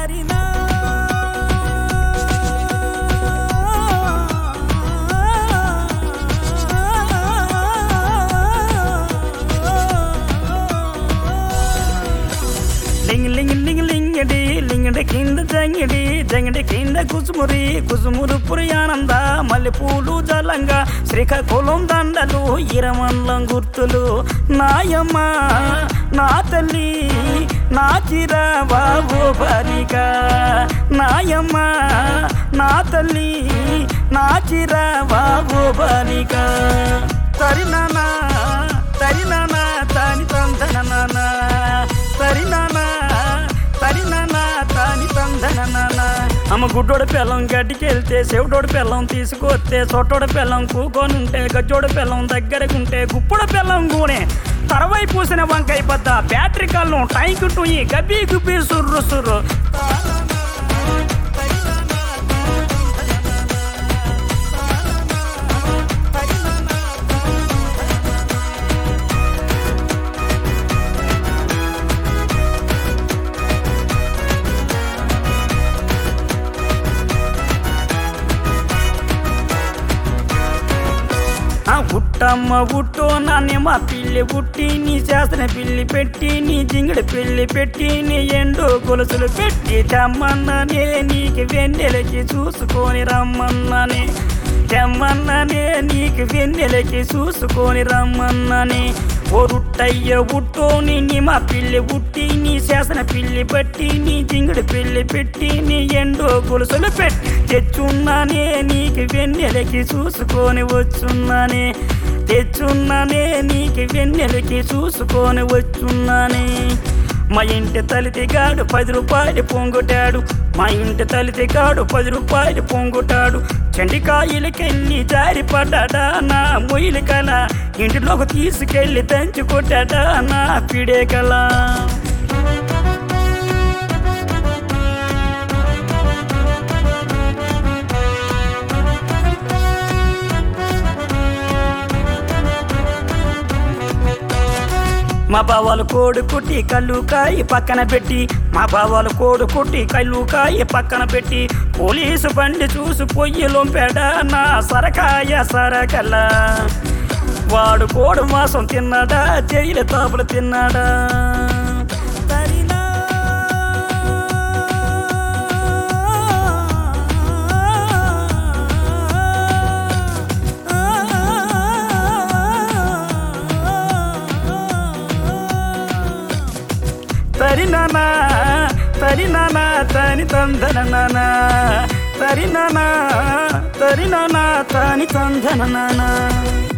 తరినా లింగ్ లింగ్ లింగ్ లింగడి లింగడి కింద జంగిడి జంగిడి కింద కుసుమురి కుసుమురు పురియానంద మల్లెపూలు జలంగా శ్రీకాకుళం దండలు ఇరమల్లం గుర్తులు నాయమ్మ నా తల్లి నా చిర బాబు బాలిక నాయమ్మ నా తల్లి నా చిర బాబు బాలిక తరినానా తరినానా తాని తందన తరినానా తరినానా తాని తందన అమ్మ గుడ్డోడ పిల్లం గడ్డికి వెళ్తే చెవిటోడు పిల్లం తీసుకొస్తే చొట్టోడ పిల్లం కూకొనుంటే గజ్జోడ పిల్లం దగ్గరకుంటే గుప్పుడ పిల్లం గూనే తరవై పూసిన వంకాయ బద్ద బ్యాటరీ కళ్ళం టైంకు టూయి గబ్బి గుబ్బి సుర్రు సుర్రు ఆ ఉట్టమ్మ ఉట్టు నాన్నమ్మ పిల్లి పుట్టి నీ చేసిన పిల్లి పెట్టి నీ జింగిడి పిల్లి పెట్టి నీ ఎండు గొలుసులు పెట్టి తెమ్మన్ననే నీకు వెన్నెలకి చూసుకొని రమ్మన్ననే తెమ్మన్ననే నీకు వెన్నెలకి చూసుకొని రమ్మన్ననే ఓ రుట్టయ్య ఉట్టోని నీ మా పిల్లి పుట్టి నీ చేసిన పిల్లి పట్టి నీ జింగిడి పిల్లి పెట్టి నీ ఎండో గొలుసులు పెట్టి తెచ్చున్నానే నీకు వెన్నెలకి చూసుకొని వచ్చున్నానే తెచ్చున్నానే నీకు వెన్నెలకి చూసుకొని వచ్చున్నానే మా ఇంటి తలితిగాడు పది రూపాయలు పొంగుటాడు మా ఇంటి తలితిగాడు పది రూపాయలు పొంగుటాడు చెండికాయలకెళ్ళి జారి పడ్డాడా నా మొయ్యలు కల ఇంటిలోకి తీసుకెళ్ళి దంచి కొట్టాడా నా పిడే కల మా బావాలు కోడు కుట్టి కళ్ళు కాయి పక్కన పెట్టి మా బావాలు కోడు కుట్టి కళ్ళు కాయి పక్కన పెట్టి పోలీసు బండి చూసి పొయ్యి లొంపాడ నా సరకాయ సరకల వాడు కోడు మాసం తిన్నాడా జైలు తాపులు తిన్నాడా తరినా తరినానా తరినానా తని తందన తరినానా తరినానా తని తందన